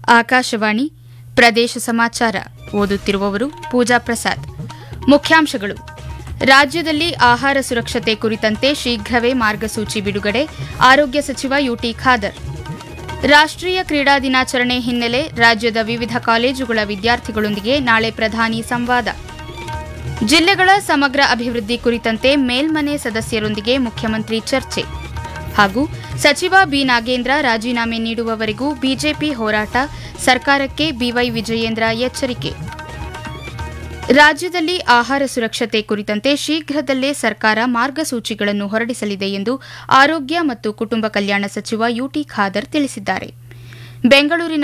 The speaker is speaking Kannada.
ಆಕಾಶವಾಣಿ ಪ್ರದೇಶ ಸಮಾಚಾರ ಓದುತ್ತಿರುವವರು ಪೂಜಾ ಪ್ರಸಾದ್ ಮುಖ್ಯಾಂಶಗಳು ರಾಜ್ಯದಲ್ಲಿ ಆಹಾರ ಸುರಕ್ಷತೆ ಕುರಿತಂತೆ ಶೀಘ್ರವೇ ಮಾರ್ಗಸೂಚಿ ಬಿಡುಗಡೆ ಆರೋಗ್ಯ ಸಚಿವ ಯುಟಿ ಖಾದರ್ ರಾಷ್ಟ್ರೀಯ ಕ್ರೀಡಾ ದಿನಾಚರಣೆ ಹಿನ್ನೆಲೆ ರಾಜ್ಯದ ವಿವಿಧ ಕಾಲೇಜುಗಳ ವಿದ್ಯಾರ್ಥಿಗಳೊಂದಿಗೆ ನಾಳೆ ಪ್ರಧಾನಿ ಸಂವಾದ ಜಿಲ್ಲೆಗಳ ಸಮಗ್ರ ಅಭಿವೃದ್ಧಿ ಕುರಿತಂತೆ ಮೇಲ್ಮನೆ ಸದಸ್ಯರೊಂದಿಗೆ ಮುಖ್ಯಮಂತ್ರಿ ಚರ್ಚೆ ಹಾಗೂ ಸಚಿವ ಬಿ ನಾಗೇಂದ್ರ ರಾಜೀನಾಮೆ ನೀಡುವವರೆಗೂ ಬಿಜೆಪಿ ಹೋರಾಟ ಸರ್ಕಾರಕ್ಕೆ ಬಿವೈ ವಿಜಯೇಂದ್ರ ಎಚ್ಚರಿಕೆ ರಾಜ್ಯದಲ್ಲಿ ಆಹಾರ ಸುರಕ್ಷತೆ ಕುರಿತಂತೆ ಶೀಘ್ರದಲ್ಲೇ ಸರ್ಕಾರ ಮಾರ್ಗಸೂಚಿಗಳನ್ನು ಹೊರಡಿಸಲಿದೆ ಎಂದು ಆರೋಗ್ಯ ಮತ್ತು ಕುಟುಂಬ ಕಲ್ಯಾಣ ಸಚಿವ ಯುಟಿ ಖಾದರ್ ತಿಳಿಸಿದ್ದಾರೆ ಬೆಂಗಳೂರಿನ